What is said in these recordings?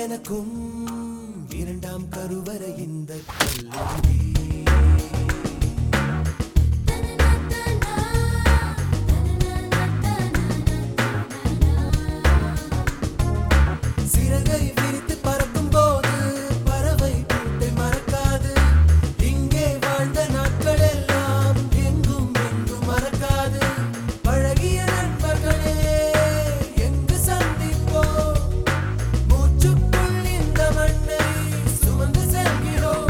எனக்கும் இரண்டாம் கருவறை இந்த கல்லூரி சிறகை விரித்து பறக்கும் போது பறவை கூட்டை மறக்காது இங்கே வாழ்ந்த நாட்கள் எல்லாம் எங்கும் என்றும் மறக்காது பழகிய நண்பர்களே எங்கு சந்திப்போம் மூச்சுக்குள் இந்த மண்ணை சுமந்து செல்கிறோம்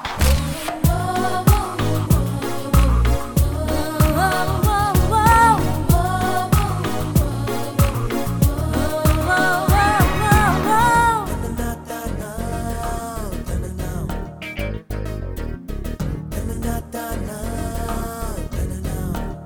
தனனா தானா, தனனா. தனனா தானா, தனனா.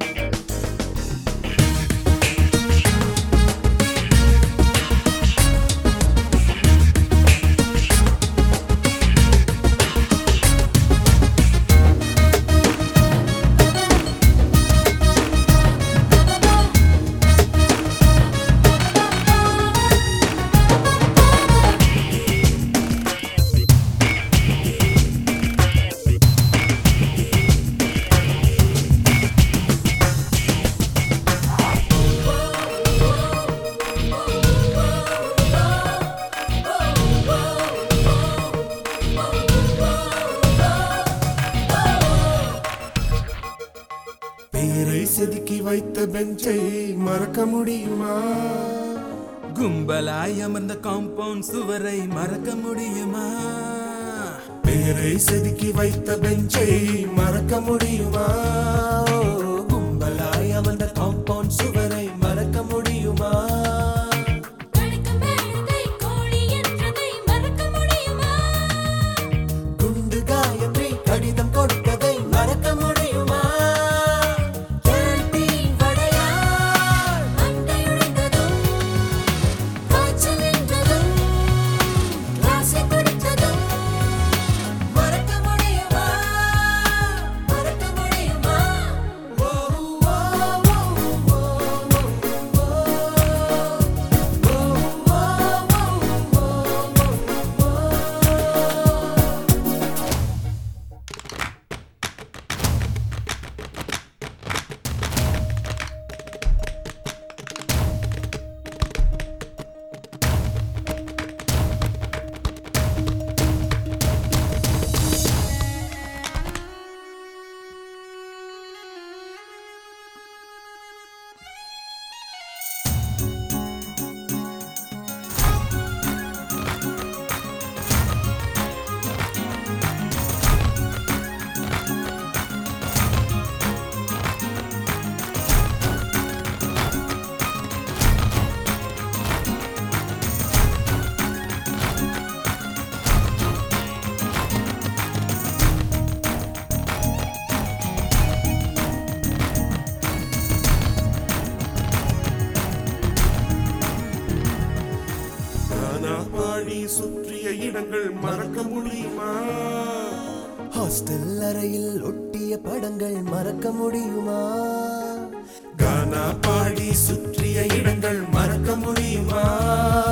பேரை செதுக்கி வைத்த பெஞ்சை மறக்க முடியுமா கும்பலாய் அமர்ந்த காம்பவுண்ட் சுவரை மறக்க முடியுமா பேரை செதுக்கி வைத்த பெஞ்சை மறக்க முடியுமா ஓ, கும்பலாய் அமர்ந்த காம்பவுண்ட் சுவரை மறக்க முடியுமா குண்டு காயத்தை கடிதம் கொடுத்ததை மறக்க முடியுமா கேள்வி வடையார் மறக்க முடியுமா மறக்க முடியுமா ஓ ஓ ஓ ஓ ஓ பாடி சுற்றிய இடங்கள் மறக்க முடியுமா ஹாஸ்டல் அறையில் ஒட்டிய படங்கள் மறக்க முடியுமா கானா பாடி சுற்றிய இடங்கள் மறக்க முடியுமா